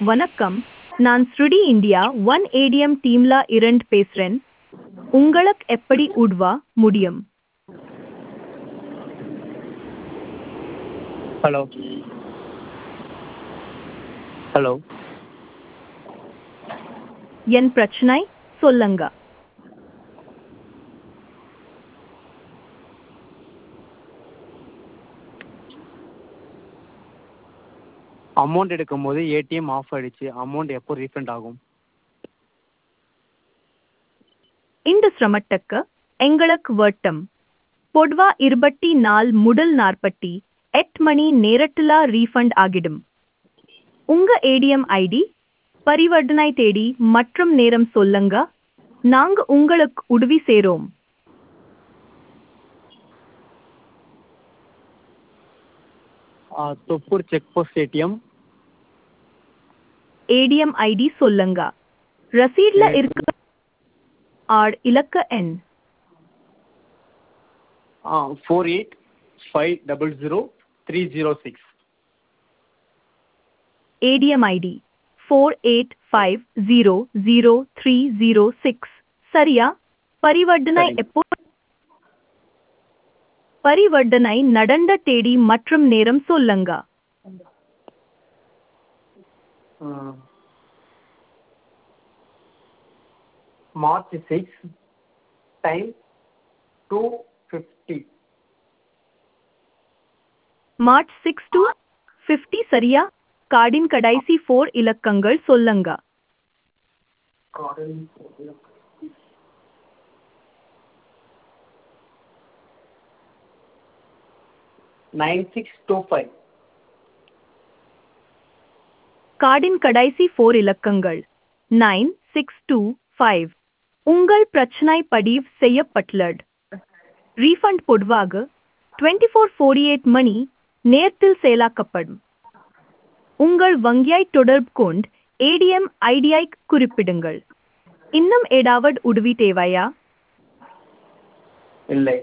வணக்கம் நான் ஸ்ருடி இந்தியா ஒன் ஏடிஎம் டீம்ல இரண்டு பேசுறேன் உங்களுக்கு எப்படி உதவ முடியும் ஹலோ ஹலோ என் பிரச்சனை சொல்லுங்க அமௌண்ட் எடுக்கும்போது ஏடிஎம் ஆஃப் ஆயிடுச்சு அமௌண்ட் எப்போ ரீஃபண்ட் ஆகும் இந்த சிரமத்துக்கு எங்களுக்கு வட்டம் பொதுவா இருபத்தி நாள் முதல் நாற்பத்தி எட்டு மணி நேரத்துல ரீஃபண்ட் ஆகிடும் உங்க ஏடிஎம் ஐடி பரிவர்த்தனை தேதி மற்றும் நேரம் சொல்லுங்க நாங்க உங்களுக்கு உதவி செய்றோம் ஆ, Thoppur check post ATM ATM ID சொல்லுங்க ரசீட்ல இருக்க ஆர் இலக்க எண் ஆ four eight five double zero three zero six ADM ID four eight five zero zero three zero six சரியா பரிவர்த்தனை சரி. எப்போ பரிவர்த்தனை நடந்த தேதி மற்றும் நேரம் சொல்லுங்க March six time two fifty March six two fifty சரியா கார்டின் கடைசி ஃபோர் இலக்கங்கள் சொல்லுங்க நைன் சிக்ஸ் டூ ஃபைவ் கார்டின் கடைசி ஃபோர் இலக்கங்கள் நைன் சிக்ஸ் டூ ஃபைவ் உங்கள் பிரச்சனை பதிவு செய்யப்பட்டுள்ளது ரீஃபண்ட் பொதுவாக டுவெண்ட்டி ஃபோர் ஃபோர்டி எயிட் மணி நேரத்தில் செயலாக்கப்படும் உங்கள் வங்கியை தொடர்பு கொண்டு ஏடிஎம் ஐடியை குறிப்பிடுங்கள் இன்னும் ஏதாவது உதவி தேவையா இல்லை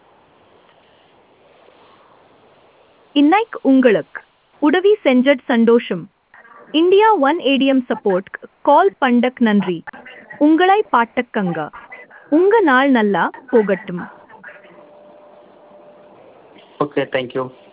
இன்னைக்கு உங்களுக்கு உதவி செஞ்சது சந்தோஷம் India one ATM support call பண்டக் நன்றி உங்களை பாட்டக்கங்க உங்க நாள் நல்லா போகட்டும் ஓகே தேங்க்யூ